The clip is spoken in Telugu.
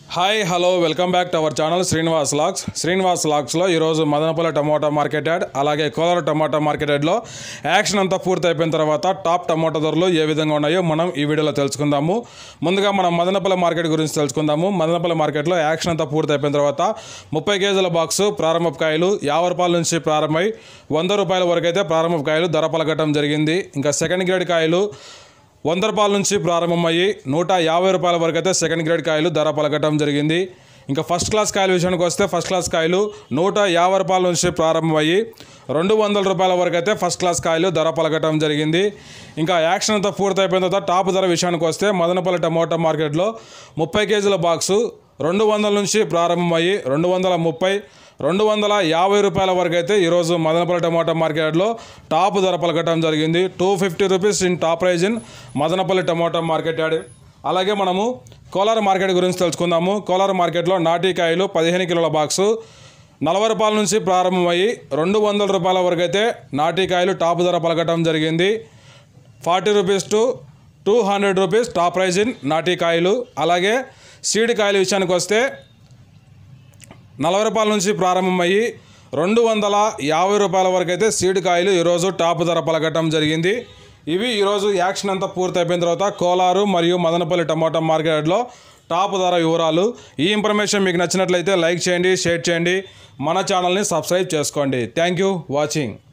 hi hello welcome back to our channel Srinivas లాక్స్ శ్రీనివాస్ లాక్స్లో ఈరోజు మదనపల్లి టమోటా మార్కెట్ యాడ్ అలాగే కోలార టమోటా మార్కెట్ యాడ్లో యాక్షన్ అంతా పూర్తి అయిపోయిన తర్వాత టాప్ టమోటా ధరలు ఏ విధంగా ఉన్నాయో మనం ఈ వీడియోలో తెలుసుకుందాము ముందుగా మనం మదనపల్లి మార్కెట్ గురించి తెలుసుకుందాము మదనపల్లి మార్కెట్లో యాక్షన్ అంతా పూర్తి అయిపోయిన తర్వాత ముప్పై కేజీల బాక్సు ప్రారంభ కాయలు యాభై రూపాయల నుంచి ప్రారంభమై వంద రూపాయల వరకు అయితే ప్రారంభ కాయలు ధర పలకటం జరిగింది ఇంకా సెకండ్ గ్రేడ్ కాయలు వంద రూపాయల నుంచి ప్రారంభమయ్యి నూట యాభై రూపాయల వరకు అయితే సెకండ్ గ్రేడ్ కాయలు ధర పలకటం జరిగింది ఇంకా ఫస్ట్ క్లాస్ కాయల విషయానికి వస్తే ఫస్ట్ క్లాస్ కాయలు నూట యాభై రూపాయల నుంచి ప్రారంభమయ్యి రెండు వందల రూపాయల వరకు అయితే ఫస్ట్ క్లాస్ కాయలు ధర పలకటం జరిగింది ఇంకా యాక్షన్ అంతా పూర్తి అయిపోయిన తర్వాత టాప్ ధర విషయానికి వస్తే మదనపల్లి టమోటా మార్కెట్లో ముప్పై కేజీల బాక్సు రెండు వందల నుంచి ప్రారంభమయ్యి రెండు వందల ముప్పై రెండు వందల యాభై రూపాయల వరకు అయితే ఈరోజు మదనపల్లి టమాటా మార్కెట్లో టాప్ ధర పలకటం జరిగింది two fifty rupees in top price in Madanapalli tomato market yard అలాగే మనము కోలార్ మార్కెట్ గురించి తెలుసుకుందాము కోలార్ మార్కెట్లో నాటికాయలు పదిహేను కిలోల బాక్సు నలభై రూపాయల నుంచి ప్రారంభమయ్యి రెండు వందల రూపాయల వరకు అయితే నాటికాయలు టాప్ ధర పలకటం జరిగింది forty rupees to two hundred rupees top price in నాటికాయలు అలాగే సీడ్ కాయల విషయానికి వస్తే నలభై రూపాయల నుంచి ప్రారంభమయ్యి రెండు వందల యాభై రూపాయల వరకు అయితే సీడ్ కాయలు ఈరోజు టాప్ ధర పలకటం జరిగింది ఇవి ఈరోజు యాక్షన్ అంతా పూర్తి అయిపోయిన తర్వాత కోలారు మరియు మదనపల్లి టమాటా మార్కెట్లో టాప్ ధర వివరాలు ఈ ఇన్ఫర్మేషన్ మీకు నచ్చినట్లయితే లైక్ చేయండి షేర్ చేయండి మన ఛానల్ని సబ్స్క్రైబ్ చేసుకోండి థ్యాంక్ యూ వాచింగ్